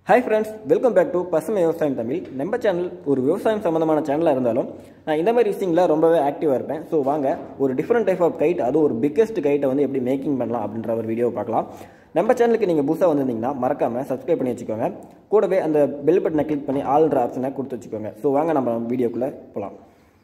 hi friends welcome back to பசுமை விவசாயம் தமிழ் நம்ம சேனல் ஒரு விவசாயம் சம்மந்தமான சேனலாக இருந்தாலும் நான் இந்த மாதிரி விஷயங்கள ரொம்பவே ஆக்டிவாக இருப்பேன் ஸோ வாங்க ஒரு டிஃப்ரெண்ட் டைப் ஆஃப் கைட் அதுவும் ஒரு பிக்கெஸ்ட் கைட்டை வந்து எப்படி மேக்கிங் பண்ணலாம் அப்படின்ற ஒரு வீடியோவை பார்க்கலாம் நம்ம சேனலுக்கு நீங்கள் புதுசாக வந்திருந்தீங்கன்னா மறக்காமல் சப்ஸ்கிரைப் பண்ணி வச்சுக்கோங்க கூடவே அந்த பெல் பட்டனை கிளிக் பண்ணி ஆல்ன்ற ஆப்ஷனை கொடுத்து வச்சுக்கோங்க ஸோ வாங்க நம்ம வீடியோக்குள்ளே போகலாம்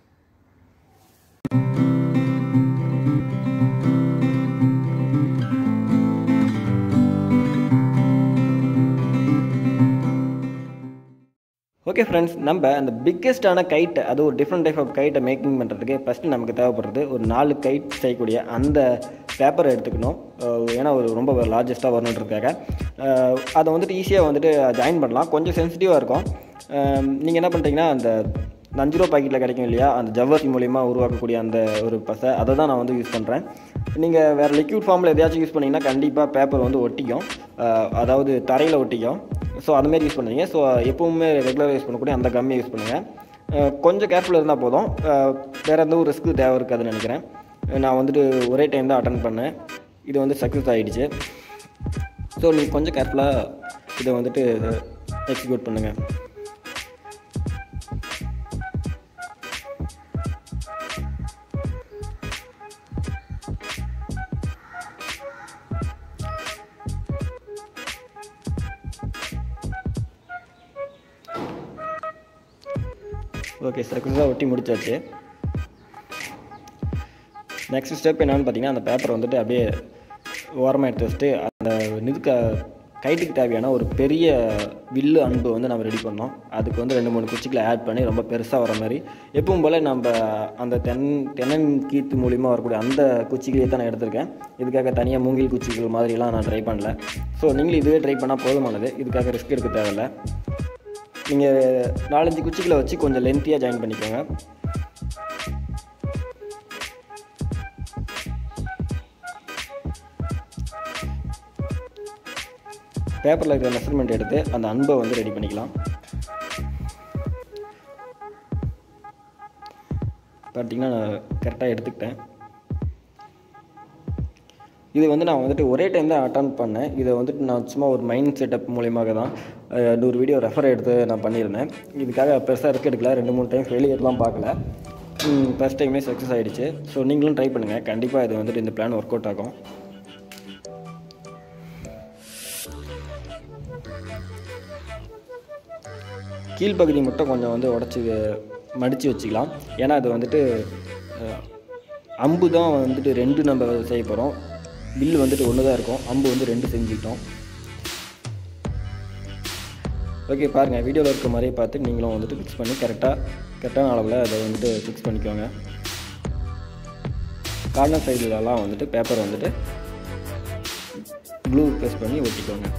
ஓகே ஃப்ரெண்ட்ஸ் நம்ம அந்த பிக்கெஸ்டான கைட் அது ஒரு டிஃப்ரெண்ட் டைப் ஆஃப் கைட்டை மேக்கிங் பண்ணுறதுக்கு ஃபஸ்ட்டு நமக்கு தேவைப்படுறது ஒரு நாலு கைட் செய்யக்கூடிய அந்த பேப்பரை எடுத்துக்கணும் அஹ் ஏன்னா ஒரு ரொம்ப லார்ஜஸ்ட்டாக வரணுன்றதுக்காக அஹ் அதை வந்துட்டு ஈஸியாக வந்துட்டு ஜாயின் பண்ணலாம் கொஞ்சம் சென்சிட்டிவாக இருக்கும் நீங்கள் என்ன பண்ணுறீங்கன்னா அந்த இந்த அஞ்சு ரூபா பாக்கெட்டில் கிடைக்கும் இல்லையா அந்த ஜவ்வரிசி மூலிமா உருவாக்கக்கூடிய அந்த ஒரு பசை அதை தான் நான் வந்து யூஸ் பண்ணுறேன் நீங்கள் வேறு லிக்யூட் ஃபார்மில் எதையாச்சும் யூஸ் பண்ணிங்கன்னா கண்டிப்பாக பேப்பர் வந்து ஒட்டிக்கும் அஹ் அதாவது தரையில் ஒட்டிக்கும் ஸோ அதுமாரி யூஸ் பண்ணுவீங்க ஸோ எப்பவுமே ரெகுலராக யூஸ் பண்ணக்கூடிய அந்த கம்மியை யூஸ் பண்ணுங்கள் கொஞ்சம் கேர்ஃபுல்லாக இருந்தால் போதும் அஹ் வேறு எந்த ஒரு ரிஸ்க்கு தேவை இருக்காதுன்னு நினைக்கிறேன் நான் வந்துட்டு ஒரே டைம் தான் அட்டன் பண்ணேன் இது வந்து சக்ஸஸ் ஆகிடுச்சு ஸோ நீங்கள் கொஞ்சம் கேர்ஃபுல்லாக இதை வந்துட்டு எக்ஸிக்யூட் பண்ணுங்கள் ஓகே சக்ஸஸாக ஒட்டி முடிச்சாச்சு நெக்ஸ்ட் ஸ்டெப் என்னன்னு பார்த்தீங்கன்னா அந்த பேப்பரை வந்துட்டு அப்படியே ஓரமாக எடுத்து வச்சுட்டு அந்த நிதுக்க கைட்டுக்கு தேவையான ஒரு பெரிய வில்லு அன்பு வந்து நம்ம ரெடி பண்ணோம் அதுக்கு வந்து ரெண்டு மூணு குச்சிகளை ஆட் பண்ணி ரொம்ப பெருசாக வர மாதிரி எப்பவும் போல் நம்ம அந்த தென் தென்னன் கீத்து மூலிமா வரக்கூடிய அந்த குச்சிகளையே தான் நான் எடுத்திருக்கேன் இதுக்காக தனியாக மூங்கில் குச்சிகள் மாதிரிலாம் நான் ட்ரை பண்ணல ஸோ நீங்களும் இதுவே ட்ரை பண்ணால் போதுமானது இதுக்காக ரிஸ்க் எடுக்க தேவையில்லை நீங்கள் நாலஞ்சு குச்சிகளை வச்சு கொஞ்சம் லென்த்தியாக ஜாயின் பண்ணிக்கோங்க பேப்பரில் இருக்கிற மெஷர்மெண்ட் எடுத்து அந்த அன்பை வந்து ரெடி பண்ணிக்கலாம் பார்த்தீங்கன்னா நான் கரெக்டாக எடுத்துக்கிட்டேன் இது வந்து நான் வந்துட்டு ஒரே டைம் தான் அட்டன் பண்ணேன் இதை வந்துட்டு நான் சும்மா ஒரு மைண்ட் செட்டப் மூலியமாக தான் அஹ், நூறு வீடியோ ரெஃபர் எடுத்து நான் பண்ணியிருந்தேன் இதுக்காக பெருசாக ரிஸ்க் எடுக்கல ரெண்டு மூணு டைம் ஃபெயிலியர்லாம் பார்க்கல ஃபஸ்ட் டைமே சக்ஸஸ் ஆகிடுச்சு ஸோ நீங்களும் ட்ரை பண்ணுங்கள் கண்டிப்பாக இது வந்துட்டு இந்த பிளான் ஒர்க் அவுட் ஆகும் கீழ்ப்பகுதி மட்டும் கொஞ்சம் வந்து உடச்சி மடித்து வச்சுக்கலாம் ஏன்னா அது வந்துட்டு அஹ், அம்பு தான் வந்துட்டு ரெண்டு நம்ம செய்ய போகிறோம் பில்லு வந்துட்டு ஒன்று தான் இருக்கும் அம்பு வந்து ரெண்டு செஞ்சுக்கிட்டோம் ஓகே பாருங்கள் வீடியோவில் இருக்க மாதிரியே பார்த்து நீங்களும் வந்துட்டு ஃபிக்ஸ் பண்ணி கரெக்டாக கரெக்டான அளவில் அதை வந்துட்டு ஃபிக்ஸ் பண்ணிக்கோங்க கார்னர் சைடுலலாம் வந்துட்டு பேப்பர் வந்துட்டு ப்ளூ ப்ரெஸ் பண்ணி ஒட்டிக்கோங்க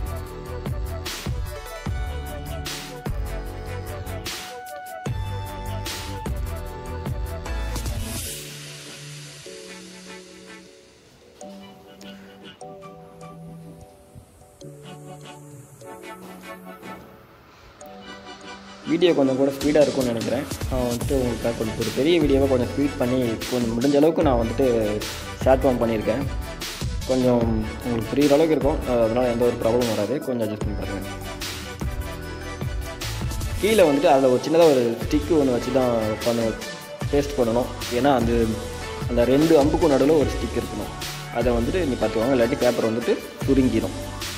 வீடியோ கொஞ்சம் கூட ஸ்பீடாக இருக்கும்னு நினைக்கிறேன் நான் வந்துட்டு உங்களுக்கு கொஞ்சம் ஒரு பெரிய வீடியோவை கொஞ்சம் ஸ்பீட் பண்ணி கொஞ்சம் முடிஞ்ச அளவுக்கு நான் வந்துட்டு ஷார்ட் ஃபார்ம் பண்ணியிருக்கேன் கொஞ்சம் உங்களுக்கு புரியுற அளவுக்கு இருக்கும் அதனால் எந்த ஒரு ப்ராப்ளமும் வராது கொஞ்சம் அட்ஜஸ்ட் பண்ணி பாருங்கள் கீழே வந்துட்டு அதில் ஒரு சின்னதாக ஒரு ஸ்டிக்கு ஒன்று வச்சு தான் பண்ண பேஸ்ட் பண்ணணும் ஏன்னா அது அந்த ரெண்டு அம்புக்கும் நடுவில் ஒரு ஸ்டிக் இருக்கணும் அதை வந்துட்டு நீ பார்த்துக்கோங்க இல்லாட்டி பேப்பர் வந்துட்டு சுருங்கிடும்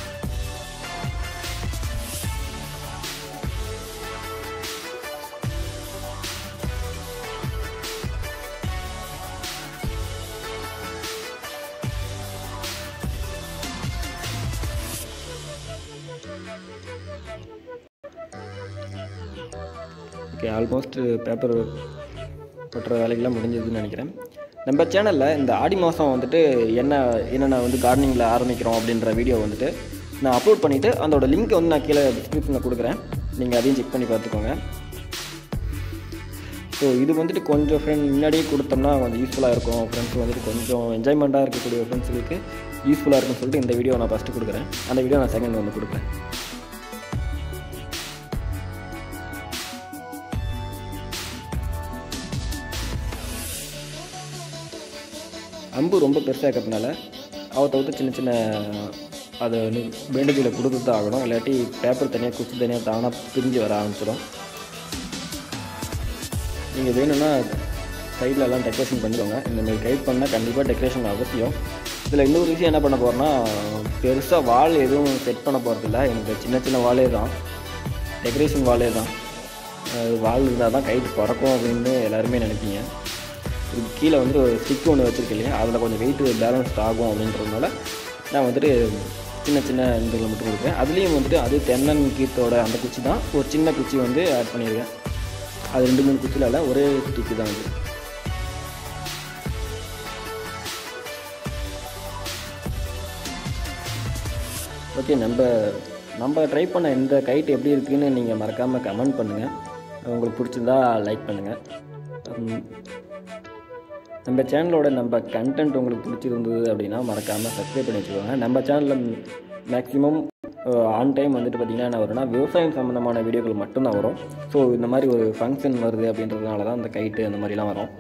ஓகே ஆல்மோஸ்ட் பேப்பர் கொட்டுற வேலைகள்லாம் முடிஞ்சதுன்னு நினைக்கிறேன் நம்ம சேனலில் இந்த ஆடி மாதம் வந்துட்டு என்ன என்னென்ன வந்து கார்டனிங்கில் ஆரம்பிக்கிறோம் அப்படின்ற வீடியோ வந்துட்டு நான் அப்லோட் பண்ணிவிட்டு அதோட லிங்க்கை வந்து நான் கீழே டிஸ்கிரிப்ஷனில் கொடுக்குறேன் நீங்கள் அதையும் செக் பண்ணி பார்த்துக்கோங்க ஸோ இது வந்துட்டு கொஞ்சம் ஃப்ரெண்ட் முன்னாடியே கொடுத்தோம்னா கொஞ்சம் யூஸ்ஃபுல்லாக இருக்கும் ஃப்ரெண்ட்ஸ் வந்துட்டு கொஞ்சம் என்ஜாய்மெண்ட்டாக இருக்கக்கூடிய ஃப்ரெண்ட்ஸுக்கு யூஸ்ஃபுல்லாக இருக்கும்னு சொல்லிட்டு இந்த வீடியோ நான் ஃபஸ்ட்டு கொடுக்குறேன் அந்த வீடியோ நான் செகண்ட் வந்து கொடுக்குறேன் அம்பு ரொம்ப பெருசாக இருக்கிறதுனால அவ தவிர்த்து சின்ன சின்ன அதை வந்து வேண்டுதலை கொடுத்து தான் ஆகணும் இல்லாட்டி பேப்பர் தனியாக குச்சி தனியாக தானாக பிரிஞ்சு வர ஆரம்பிச்சிடும் நீங்கள் வேணும்னா சைடில் எல்லாம் டெக்கரேஷன் பண்ணிக்கோங்க இந்த மாதிரி கைட் பண்ணால் கண்டிப்பாக டெக்கரேஷன் அவசியம் இதில் இன்னொரு விஷயம் என்ன பண்ண போகிறேன்னா பெருசாக வால் எதுவும் செட் பண்ண போகிறதில்ல எனக்கு சின்ன சின்ன வாலே தான் டெக்கரேஷன் வாலே தான் அஹ் வால் இருந்தால் தான் கைட்டு பறக்கும் அப்படின்னு எல்லாருமே நினைப்பீங்க இது கீழே வந்துட்டு ஒரு ஸ்டிக் ஒன்று வச்சுருக்கேன் இல்லையா அதில் கொஞ்சம் வெயிட் பேலன்ஸ் ஆகும் அப்படின்றதுனால நான் வந்துட்டு சின்ன சின்ன இதுகளை மட்டும் கொடுக்குறேன் அதுலேயும் வந்துட்டு அது தென்னன் கீத்தோட அந்த குச்சி தான் ஒரு சின்ன குச்சி வந்து ஆட் பண்ணியிருக்கேன் அது ரெண்டு மூணு குச்சியில் இல்லை ஒரே ஸ்டிக்கு தான் அது ஓகே நம்ம நம்ம ட்ரை பண்ண இந்த கைட் எப்படி இருக்குன்னு நீங்கள் மறக்காமல் கமெண்ட் பண்ணுங்கள் உங்களுக்கு பிடிச்சிருந்தா லைக் பண்ணுங்கள் உம், நம்ம சேனலோட நம்ம கண்டென்ட் உங்களுக்கு பிடிச்சிருந்தது அப்படின்னா மறக்காமல் சப்ஸ்கிரைப் பண்ணி வச்சுக்கோங்க நம்ம சேனலில் மேக்ஸிமம் ஆன் டைம் வந்துட்டு பார்த்திங்கன்னா என்ன வரும்னா விவசாயம் சம்மந்தமான வீடியோக்கள் மட்டும்தான் வரும் ஸோ இந்த மாதிரி ஒரு ஃபங்க்ஷன் வருது அப்படின்றதுனால தான் இந்த கைட்டு அந்த மாதிரிலாம் வரும்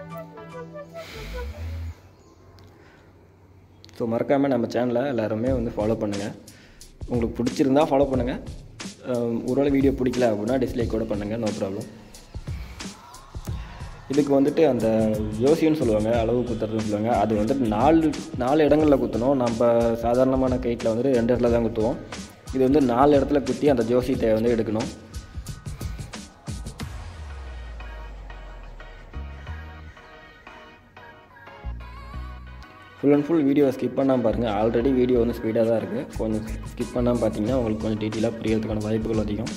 ஸோ மறக்காமல் நம்ம சேனலை எல்லாருமே வந்து ஃபாலோ பண்ணுங்கள் உங்களுக்கு பிடிச்சிருந்தா ஃபாலோ பண்ணுங்கள் ஒருவேளை வீடியோ பிடிக்கல அப்படின்னா டிஸ்லைக் கூட பண்ணுங்கள் நோ ப்ராப்ளம் இதுக்கு வந்துட்டு அந்த யோசின்னு சொல்லுவாங்க அளவு குத்துறதுன்னு சொல்லுவாங்க அது வந்துட்டு நாலு நாலு இடங்களில் குத்தணும் நம்ம சாதாரணமான கைட்டில் வந்துட்டு ரெண்டு இடத்துல தான் குத்துவோம் இது வந்து நாலு இடத்துல குத்தி அந்த ஜோசியத்தை வந்து எடுக்கணும் full and full video skip பண்ணாமல் பாருங்கள் ஆல்ரெடி வீடியோ வந்து ஸ்பீடாக தான் இருக்குது கொஞ்சம் ஸ்கிப் பண்ணாமல் பார்த்தீங்கன்னா உங்களுக்கு கொஞ்சம் டீட்டெயிலாக புரியறதுக்கான வாய்ப்புகள் அதிகம்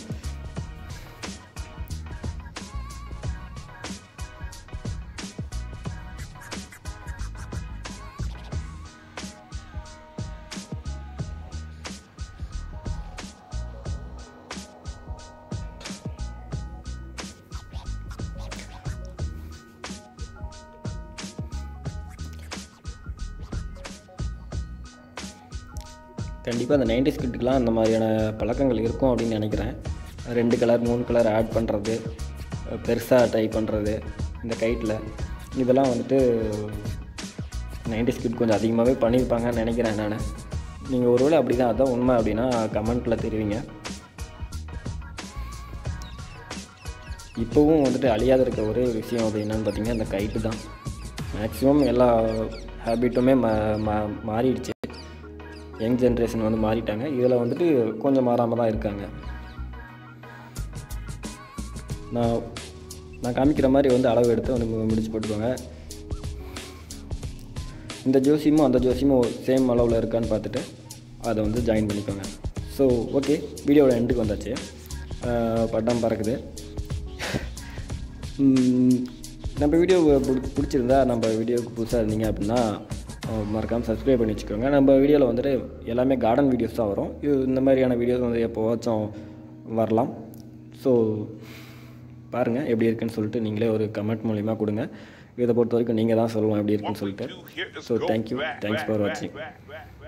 கண்டிப்பாக அந்த நைன்டி ஸ்கிட்டுக்கெலாம் அந்த மாதிரியான பழக்கங்கள் இருக்கும் அப்படின்னு நினைக்கிறேன் ரெண்டு கலர் மூணு கலர் ஆட் பண்ணுறது பெருசாக ட்ரை பண்ணுறது இந்த கைட்டில் இதெல்லாம் வந்துட்டு நைன்டி ஸ்கிட் கொஞ்சம் அதிகமாகவே பண்ணியிருப்பாங்கன்னு நினைக்கிறேன் நான் நீங்கள் ஒருவேளை அப்படி தான் அதான் உண்மை அப்படின்னா கமெண்ட்டில் தெரிவிங்க இப்போவும் வந்துட்டு அழியாத இருக்க ஒரே விஷயம் அப்படின்னான்னு பார்த்தீங்கன்னா இந்த கைட்டு தான் மேக்ஸிமம் எல்லா ஹேபிட்டுமே மா மா- மாறிடுச்சு யங் ஜென்ரேஷன் வந்து மாறிட்டாங்க இதில் வந்துட்டு கொஞ்சம் மாறாமல் தான் இருக்காங்க நான் நான் காமிக்கிற மாதிரி வந்து அளவு எடுத்து வந்து மு- முடிச்சு போட்டுக்கோங்க இந்த ஜோசியமும் அந்த ஜோசியமும் சேம் அளவில் இருக்கான்னு பார்த்துட்டு அதை வந்து ஜாயின் பண்ணிக்கோங்க ஸோ ஓகே வீடியோவோட எண்டுக்கு வந்தாச்சு அஹ் பட்டம் பறக்குது உம், நம்ம வீடியோ பிடிச்சிருந்தா நம்ம வீடியோவுக்கு புதுசாக இருந்தீங்க அப்படின்னா மறக்காமல் சப்ஸ்கிரைப் பண்ணி வச்சுக்கோங்க நம்ம வீடியோவில் வந்துட்டு எல்லாமே கார்டன் வீடியோஸ் தான் வரும் இது இந்த மாதிரியான வீடியோஸ் வந்து எப்போவாச்சும் வரலாம் ஸோ பாருங்கள் எப்படி இருக்குன்னு சொல்லிட்டு நீங்களே ஒரு கமெண்ட் மூலிமா கொடுங்க இதை பொறுத்த வரைக்கும் நீங்கள் தான் சொல்லணும் எப்படி இருக்குன்னு சொல்லிட்டு ஸோ தேங்க்யூ தேங்க்ஸ் ஃபார் வாட்சிங்